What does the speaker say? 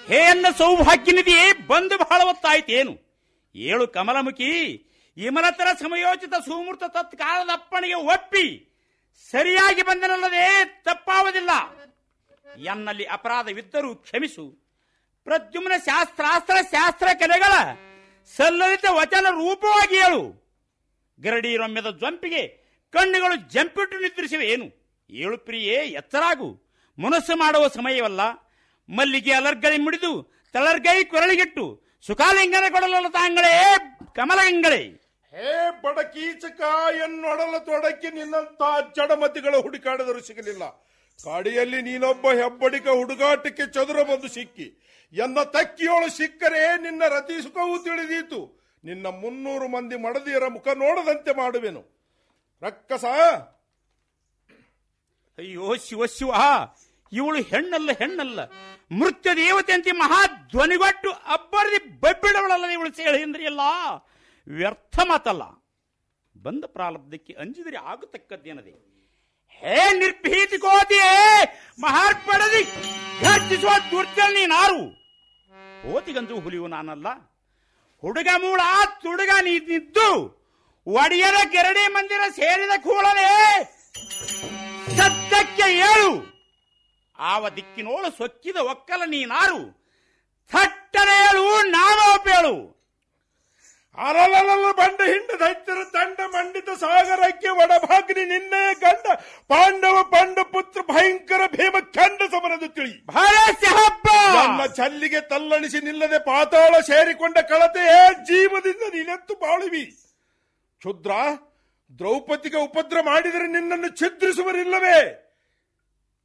ಹೇ ಅನ್ನ ಸೌಭಾಗ್ಯನಿಧಿಯೇ ಬಂದು ಬಹಳ ಹೊತ್ತಾಯ್ತೇನು ಏಳು ಕಮಲಮುಖಿ ಇಮಲತರ ಸಮಯೋಚಿತ ಸುಮೂರ್ತ ತತ್ಕಾಲದ ಅಪ್ಪಣೆಗೆ ಒಪ್ಪಿ ಸರಿಯಾಗಿ ಬಂದನಲ್ಲದೆ ತಪ್ಪಾವುದಿಲ್ಲ ಎನ್ನಲ್ಲಿ ಅಪರಾಧವಿದ್ದರೂ ಕ್ಷಮಿಸು ಪ್ರದ್ಯುಮ್ನ ಶಾಸ್ತ್ರಾಸ್ತ್ರ ಶಾಸ್ತ್ರ ಕಲೆಗಳ ಸಲ್ಲಲಿತ ವಚನ ರೂಪವಾಗಿ ಹೇಳು ಗರಡಿ ರಮ್ಯದ ಜಂಪಿಗೆ ಕಣ್ಣುಗಳು ಜಂಪಿಟ್ಟು ನಿದ್ರಿಸಿವೆ ಏನು ಏಳು ಪ್ರಿಯೇ ಎತ್ತರಾಗು ಮನಸ್ಸು ಮಾಡುವ ಸಮಯವಲ್ಲ ಮಲ್ಲಿಗೆ ಅಲರ್ಗಳಿ ಮುಡಿದು ತಳರ್ಗೈ ಕೊರಳಿಗಿಟ್ಟು ಸುಖಾಲಿಂಗನ ಕೊಡಲಲ್ಲ ತಾಂಗಳೇ ಕಮಲಗಂಗಳೇ ಹೇ ಬಡಕೀಚಕ ಎನ್ನೊಡಲ ತೊಡಕಿ ನಿನ್ನಂತ ಜಡಮತಿಗಳ ಹುಡುಕಾಡಿದರೂ ಸಿಗಲಿಲ್ಲ ಕಾಡಿಯಲ್ಲಿ ನೀನೊಬ್ಬ ಹೆಬ್ಬಡಿಕ ಹುಡುಗಾಟಕ್ಕೆ ಚದುರ ಬಂದು ಸಿಕ್ಕಿ ಎನ್ನ ತಕ್ಕಿಯೋಳು ಸಿಕ್ಕರೆ ನಿನ್ನ ರತಿ ಸುಖವೂ ತಿಳಿದೀತು ನಿನ್ನ ಮುನ್ನೂರು ಮಂದಿ ಮಡದಿಯರ ಮುಖ ನೋಡದಂತೆ ಮಾಡುವೆನು ರಕ್ಕಸ ಅಯ್ಯೋ ಶಿವ ಶಿವ ಇವಳು ಹೆಣ್ಣಲ್ಲ ಹೆಣ್ಣಲ್ಲ ಮೃತ್ಯು ದೇವತೆ ಅಂತ ಮಹಾ ಧ್ವನಿಗೊಟ್ಟು ಅಬ್ಬರದಿ ಬಬ್ಬಿಡವಳಲ್ಲ ಇವಳು ಸೇಳಿ ಅಂದ್ರಿಯಲ್ಲ ವ್ಯರ್ಥ ಮಾತಲ್ಲ ಬಂದ ಪ್ರಾರಬ್ಧಕ್ಕೆ ಅಂಜಿದರೆ ಆಗತಕ್ಕದ್ದೇನದೆ ಹೇ ನಿರ್ಭೀತಿ ಕೋತಿಯೇ ಮಹಾರ್ಪಡದಿ ಘರ್ಜಿಸುವ ದುರ್ಜಲ್ ನೀನಾರು ಕೋತಿಗಂತೂ ಹುಲಿಯು ನಾನಲ್ಲ ಹುಡುಗ ಮೂಳ ತುಡುಗ ನೀನಿದ್ದು ಒಡೆಯರ ಗೆರಡಿ ಮಂದಿರ ಸೇರಿದ ಕೂಡಲೇ ಸದ್ಯಕ್ಕೆ ಏಳು ಆವ ದಿಕ್ಕಿನೋಳು ಸೊಕ್ಕಿದ ಒಕ್ಕಲ ನೀನಾರು ಥಟ್ಟನೆ ಹೇಳು ನಾನೋಪೇಳು ಅರಲಲ ಬಂಡ ಹಿಂಡ ದೈತ್ಯರ ತಂಡ ಮಂಡಿತ ಸಾಗರಕ್ಕೆ ಒಡಭಾಗ್ನಿ ನಿನ್ನೆ ಗಂಡ ಪಾಂಡವ ಪಾಂಡ ಪುತ್ರ ಭಯಂಕರ ಭೀಮ ಖಂಡ ಸಮರದು ತಿಳಿ ಭರಸೆ ಹಬ್ಬ ನನ್ನ ಚಲ್ಲಿಗೆ ತಲ್ಲಣಿಸಿ ನಿಲ್ಲದೆ ಪಾತಾಳ ಸೇರಿಕೊಂಡ ಕಳತೆಯೇ ಜೀವದಿಂದ ನೀನೆತ್ತು ಬಾಳುವಿ ಕ್ಷುದ್ರ ದ್ರೌಪದಿಗೆ ಉಪದ್ರ ಮಾಡಿದರೆ ನಿನ್ನನ್ನು ಛಿದ್ರಿಸುವರಿಲ್ಲವೇ